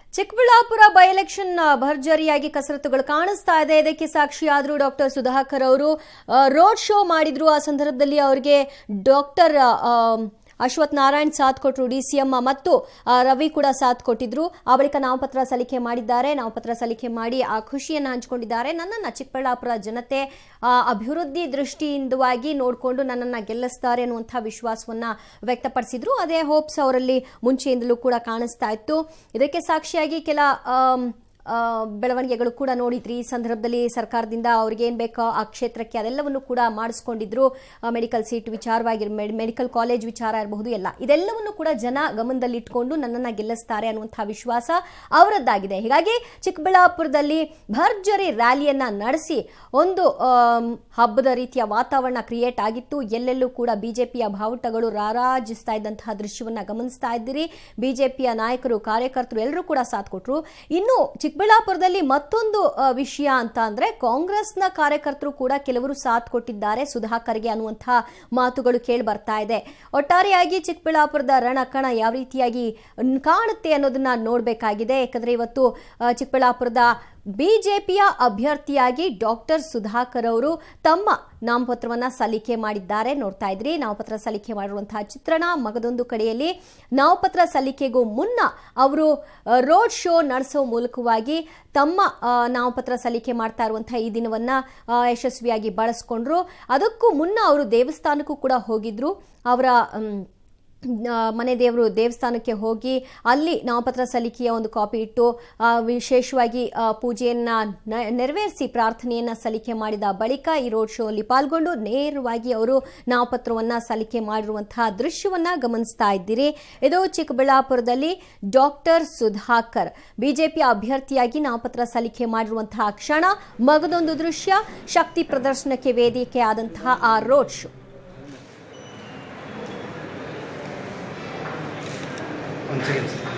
Chikkaballapur by election ಭರ್ಜರಿಯಾಗಿ ಕಸರತ್ತುಗಳು ಕಾಣಿಸ್ತಾ ಇದೆ ಇದಕ್ಕೆ ಸಾಕ್ಷಿಯಾದ್ರು ಡಾಕ್ಟರ್ ಸುಧಾಕರ್ ಅವರು ರೋಡ್ ಶೋ ಮಾಡಿದ್ರು ಆ ಸಂದರ್ಭದಲ್ಲಿ ಅವರಿಗೆ ಡಾಕ್ಟರ್ ಅಶ್ವಥ್ ನಾರಾಯಣ್ ಸಾಥ್ ಕೊಟ್ಟರು ಡಿ ಸಿ ಎಂ ಮತ್ತು ಆ, ರವಿ ಕೂಡ ಸಾಥ್ ಕೊಟ್ಟಿದ್ರು ಆ ಬಳಿಕ ನಾಮಪತ್ರ ಸಲ್ಲಿಕೆ ಮಾಡಿದ್ದಾರೆ ನಾಮಪತ್ರ ಸಲ್ಲಿಕೆ ಮಾಡಿ ಆ ಖುಷಿಯನ್ನು ಹಂಚಿಕೊಂಡಿದ್ದಾರೆ ನನ್ನನ್ನು ಚಿಕ್ಕಬಳ್ಳಾಪುರ ಜನತೆ ಆ, ಅಭಿವೃದ್ಧಿ ದೃಷ್ಟಿಯಿಂದವಾಗಿ ನೋಡಿಕೊಂಡು ನನ್ನನ್ನು ಗೆಲ್ಲಿಸ್ತಾರೆ ಅನ್ನುವಂಥ ವಿಶ್ವಾಸವನ್ನ ವ್ಯಕ್ತಪಡಿಸಿದ್ರು ಅದೇ ಹೋಪ್ಸ್ ಅವರಲ್ಲಿ ಮುಂಚೆಯಿಂದಲೂ ಕೂಡ ಕಾಣಿಸ್ತಾ ಇತ್ತು ಇದಕ್ಕೆ ಸಾಕ್ಷಿಯಾಗಿ ಕೆಲ ಆಮ್, ಆ, ಬೆಳವಣಿಗೆಗಳು ಕೂಡ ನೋಡಿದ್ರಿ ಈ ಸಂದರ್ಭದಲ್ಲಿ ಸರ್ಕಾರದಿಂದ ಅವ್ರಿಗೆ ಏನ್ ಬೇಕೋ ಆ ಕ್ಷೇತ್ರಕ್ಕೆ ಅದೆಲ್ಲವನ್ನು ಕೂಡ ಮಾಡಿಸ್ಕೊಂಡಿದ್ರು ಮೆಡಿಕಲ್ ಸೀಟ್ ವಿಚಾರವಾಗಿ ಮೆಡಿಕಲ್ ಕಾಲೇಜ್ ವಿಚಾರ ಇರಬಹುದು ಎಲ್ಲ ಇದೆಲ್ಲವನ್ನು ಕೂಡ ಜನ ಗಮನದಲ್ಲಿಟ್ಕೊಂಡು ನನ್ನನ್ನು ಗೆಲ್ಲಿಸ್ತಾರೆ ಅನ್ನುವಂಥ ವಿಶ್ವಾಸ ಅವರದ್ದಾಗಿದೆ ಹೀಗಾಗಿ ಚಿಕ್ಕಬಳ್ಳಾಪುರದಲ್ಲಿ ಭರ್ಜರಿ ರ್ಯಾಲಿಯನ್ನ ನಡೆಸಿ ಒಂದು ಆಮ್, ಹಬ್ಬದ ರೀತಿಯ ವಾತಾವರಣ ಕ್ರಿಯೇಟ್ ಆಗಿತ್ತು ಎಲ್ಲೆಲ್ಲೂ ಕೂಡ ಬಿಜೆಪಿಯ ಬಾವುಟಗಳು ರಾರಾಜಿಸ್ತಾ ಇದ್ದಂತಹ ದೃಶ್ಯವನ್ನ ಗಮನಿಸ್ತಾ ಇದ್ದೀರಿ ಬಿಜೆಪಿಯ ನಾಯಕರು ಕಾರ್ಯಕರ್ತರು ಎಲ್ಲರೂ ಕೂಡ ಸಾಥ್ ಕೊಟ್ರು ಇನ್ನು ಚಿಕ್ಕಬಳ್ಳಾಪುರದಲ್ಲಿ ಮತ್ತೊಂದು ಆ, ವಿಷಯ ಅಂತ ಅಂದ್ರೆ ಕಾಂಗ್ರೆಸ್ನ ಕಾರ್ಯಕರ್ತರು ಕೂಡ ಕೆಲವರು ಸಾಥ್ ಕೊಟ್ಟಿದ್ದಾರೆ ಸುಧಾಕರ್ಗೆ ಅನ್ನುವಂಥ ಮಾತುಗಳು ಕೇಳಿ ಬರ್ತಾ ಇದೆ ಒಟ್ಟಾರೆಯಾಗಿ ಚಿಕ್ಕಬಳ್ಳಾಪುರದ ರಣಕಣ ಯಾವ ರೀತಿಯಾಗಿ ನ್- ಕಾಣುತ್ತೆ ಅನ್ನೋದನ್ನ ನೋಡಬೇಕಾಗಿದೆ ಯಾಕಂದ್ರೆ ಇವತ್ತು ಆ, ಚಿಕ್ಕಬಳ್ಳಾಪುರದ ಬಿಜೆಪಿಯ ಅಭ್ಯರ್ಥಿಯಾಗಿ ಡಾಕ್ಟರ್ ಸುಧಾಕರ್ ಅವರು ತಮ್ಮ ನಾಮಪತ್ರವನ್ನ ಸಲ್ಲಿಕೆ ಮಾಡಿದ್ದಾರೆ ನೋಡ್ತಾ ಇದ್ರಿ ನಾಮಪತ್ರ ಸಲ್ಲಿಕೆ ಮಾಡಿರುವಂತಹ ಚಿತ್ರಣ ಮಗದೊಂದು ಕಡೆಯಲ್ಲಿ ನಾಮಪತ್ರ ಸಲ್ಲಿಕೆಗೂ ಮುನ್ನ ಅವರು ರೋಡ್ ಶೋ ನಡೆಸೋ ಮೂಲಕವಾಗಿ ತಮ್ಮ ಆ, ನಾಮಪತ್ರ ಸಲ್ಲಿಕೆ ಮಾಡ್ತಾ ಇರುವಂತಹ ಈ ದಿನವನ್ನ ಆ, ಯಶಸ್ವಿಯಾಗಿ ಬಳಸ್ಕೊಂಡ್ರು ಅದಕ್ಕೂ ಮುನ್ನ ಅವರು ದೇವಸ್ಥಾನಕ್ಕೂ ಕೂಡ ಹೋಗಿದ್ರು ಅವರ ಮ್, ಆ, ಮನೆ ದೇವರು ದೇವಸ್ಥಾನಕ್ಕೆ ಹೋಗಿ ಅಲ್ಲಿ ನಾಮಪತ್ರ ಸಲ್ಲಿಕೆಯ ಒಂದು ಕಾಪಿ ಇಟ್ಟು ಆ, ವಿಶೇಷವಾಗಿ ಆ, ಪೂಜೆಯನ್ನ ನ- ನೆರವೇರಿಸಿ ಪ್ರಾರ್ಥನೆಯನ್ನ ಸಲ್ಲಿಕೆ ಮಾಡಿದ ಬಳಿಕ ಈ ರೋಡ್ ಶೋ ಅಲ್ಲಿ ಪಾಲ್ಗೊಂಡು ನೇರವಾಗಿ ಅವರು ನಾಮಪತ್ರವನ್ನ ಸಲ್ಲಿಕೆ ಮಾಡಿರುವಂತಹ ದೃಶ್ಯವನ್ನ ಗಮನಿಸ್ತಾ ಇದ್ದೀರಿ ಇದು ಚಿಕ್ಕಬಳ್ಳಾಪುರದಲ್ಲಿ ಡಾಕ್ಟರ್ ಸುಧಾಕರ್ ಬಿಜೆಪಿ ಅಭ್ಯರ್ಥಿಯಾಗಿ ನಾಮಪತ್ರ ಸಲ್ಲಿಕೆ ಮಾಡಿರುವಂತಹ ಕ್ಷಣ ಮಗದೊಂದು ದೃಶ್ಯ ಶಕ್ತಿ ಪ್ರದರ್ಶನಕ್ಕೆ ವೇದಿಕೆ ಆದಂತಹ ಆ ರೋಡ್ ಶೋ ಒಂದು ಸೆಕೆಂಡ್ ಸರ್